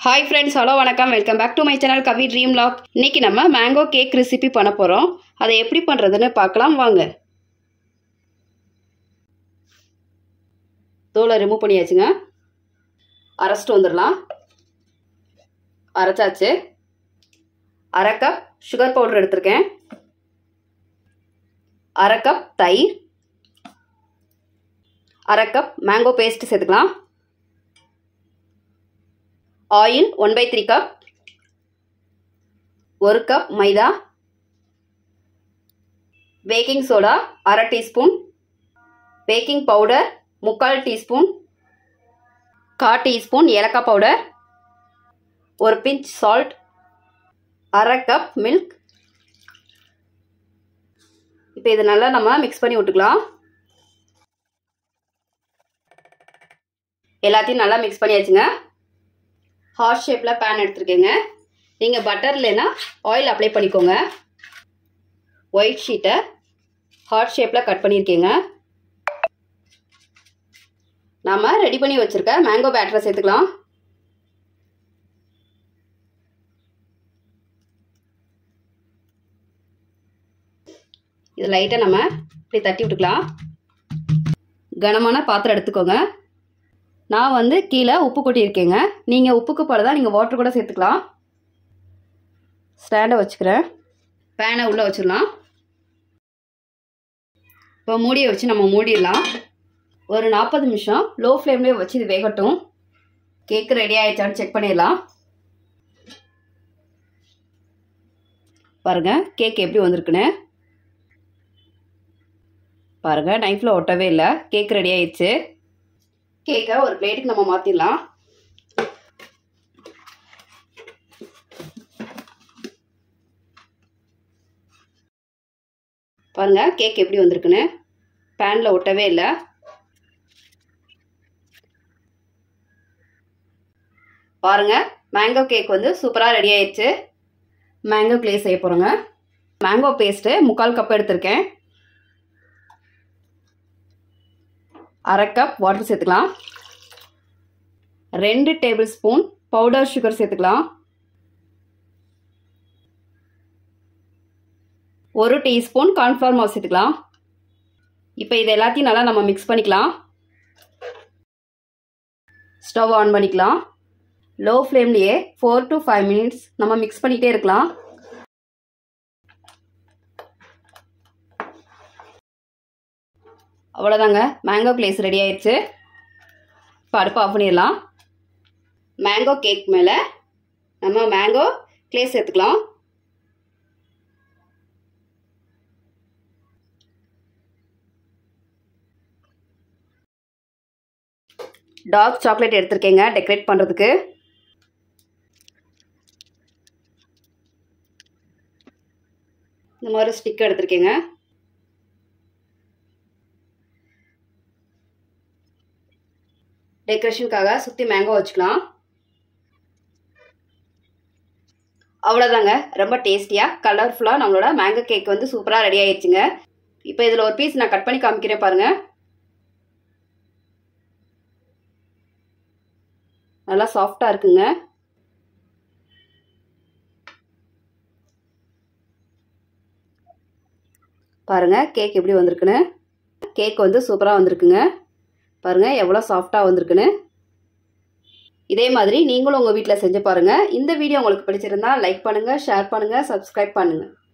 hi friends hello வணக்கம் welcome back to my channel Kavi dream log இன்னைக்கு நம்ம mango cake recipe பண்ண போகிறோம் அதை எப்படி பண்ணுறதுன்னு பார்க்கலாம் வாங்க தோலை ரிமூவ் பண்ணியாச்சுங்க அரைச்சிட்டு வந்துடலாம் அரைச்சாச்சு அரை கப் சுகர் பவுடர் எடுத்திருக்கேன் அரை கப் தயிர் அரை கப் மேங்கோ பேஸ்ட் சேர்த்துக்கலாம் oil one by three cup ஒரு கப் மைதா பேக்கிங் சோடா அரை டீஸ்பூன் பேக்கிங் பவுடர் முக்கால் டீஸ்பூன் கா டீஸ்பூன் ஏலக்காய் பவுடர் ஒரு பிஞ்ச் சால்ட் அரை கப் மில்க் இப்போ இது நல்லா நம்ம மிக்ஸ் பண்ணி விட்டுக்கலாம் எல்லாத்தையும் நல்லா மிக்ஸ் பண்ணியாச்சுங்க ஹார்ட் ஷேப்பில் பேன் எடுத்துருக்கேங்க நீங்கள் பட்டர் இல்லைன்னா ஆயில் அப்ளை பண்ணிக்கோங்க ஒயிட் ஷீட்டை ஹார்ட் ஷேப்பில் கட் பண்ணியிருக்கேங்க நாம் ரெடி பண்ணி வச்சுருக்க மேங்கோ பேட்டரை சேர்த்துக்கலாம் இது லைட்டாக நம்ம இப்படி தட்டி விட்டுக்கலாம் கனமான பாத்திரம் எடுத்துக்கோங்க நான் வந்து கீழே உப்பு கொட்டியிருக்கேங்க நீங்கள் உப்புக்கு பதிலாக நீங்கள் வாட்டர் கூட சேர்த்துக்கலாம் ஸ்டாண்டை வச்சுக்கிறேன் பேனை உள்ளே வச்சிடலாம் இப்போ மூடியை வச்சு நம்ம மூடிடலாம் ஒரு நாற்பது நிமிஷம் லோ ஃப்ளேம்லேயே வச்சு இது வேகட்டும் கேக்கு ரெடி ஆயிடுச்சான்னு செக் பண்ணிடலாம் பாருங்கள் கேக் எப்படி வந்திருக்குன்னு பாருங்கள் நைஃப்பில் ஒட்டவே இல்லை கேக் ரெடி ஆயிடுச்சு கேக்கை ஒரு பிளேட்டுக்கு நம்ம மாற்றிடலாம் பாருங்க கேக் எப்படி வந்திருக்குன்னு பேனில் ஒட்டவே இல்லை பாருங்க மேங்கோ கேக் வந்து சூப்பராக ரெடி ஆயிடுச்சு மேங்கோ க்ளே செய்ய போகிறோங்க மேங்கோ பேஸ்ட்டு முக்கால் கப் எடுத்திருக்கேன் அரை கப் வாட்டர் சேர்த்துக்கலாம் ரெண்டு டேபிள் ஸ்பூன் பவுடர் சுகர் சேர்த்துக்கலாம் ஒரு டீஸ்பூன் கார்ன்ஃப்ளவர் மாவு சேர்த்துக்கலாம் இப்போ இது எல்லாத்தையும் நல்லா நம்ம மிக்ஸ் பண்ணிக்கலாம் ஸ்டவ் ஆன் பண்ணிக்கலாம் லோ ஃப்ளேம்லேயே ஃபோர் டு ஃபைவ் மினிட்ஸ் நம்ம மிக்ஸ் பண்ணிகிட்டே இருக்கலாம் அவ்வளோதாங்க மேங்கோ கிளேஸ் ரெடி ஆயிடுச்சு இப்போ அடுப்பு ஆஃப் பண்ணிடலாம் மேங்கோ கேக் மேலே நம்ம மேங்கோ கிளேஸ் சேர்த்துக்கலாம் டார்க் சாக்லேட் எடுத்திருக்கேங்க டெக்கரேட் பண்ணுறதுக்கு இந்த மாதிரி ஸ்டிக் எடுத்திருக்கேங்க டெக்கரேஷனுக்காக சுற்றி மேங்கோ வச்சுக்கலாம் அவ்வளோதாங்க ரொம்ப டேஸ்டியாக கலர்ஃபுல்லாக நம்மளோட மேங்கோ கேக் வந்து சூப்பராக ரெடி ஆயிடுச்சுங்க இப்போ இதில் ஒரு பீஸ் நான் கட் பண்ணி காமிக்கிறேன் பாருங்கள் நல்லா சாஃப்டாக இருக்குங்க பாருங்கள் கேக் எப்படி வந்திருக்குன்னு கேக் வந்து சூப்பராக வந்திருக்குங்க பாருங்கள் எவ்வளோ சாஃப்டாக வந்திருக்குன்னு இதே மாதிரி நீங்களும் உங்கள் வீட்டில் செஞ்சு பாருங்கள் இந்த வீடியோ உங்களுக்கு பிடிச்சிருந்தா லைக் பண்ணுங்கள் ஷேர் பண்ணுங்கள் சப்ஸ்கிரைப் பண்ணுங்கள்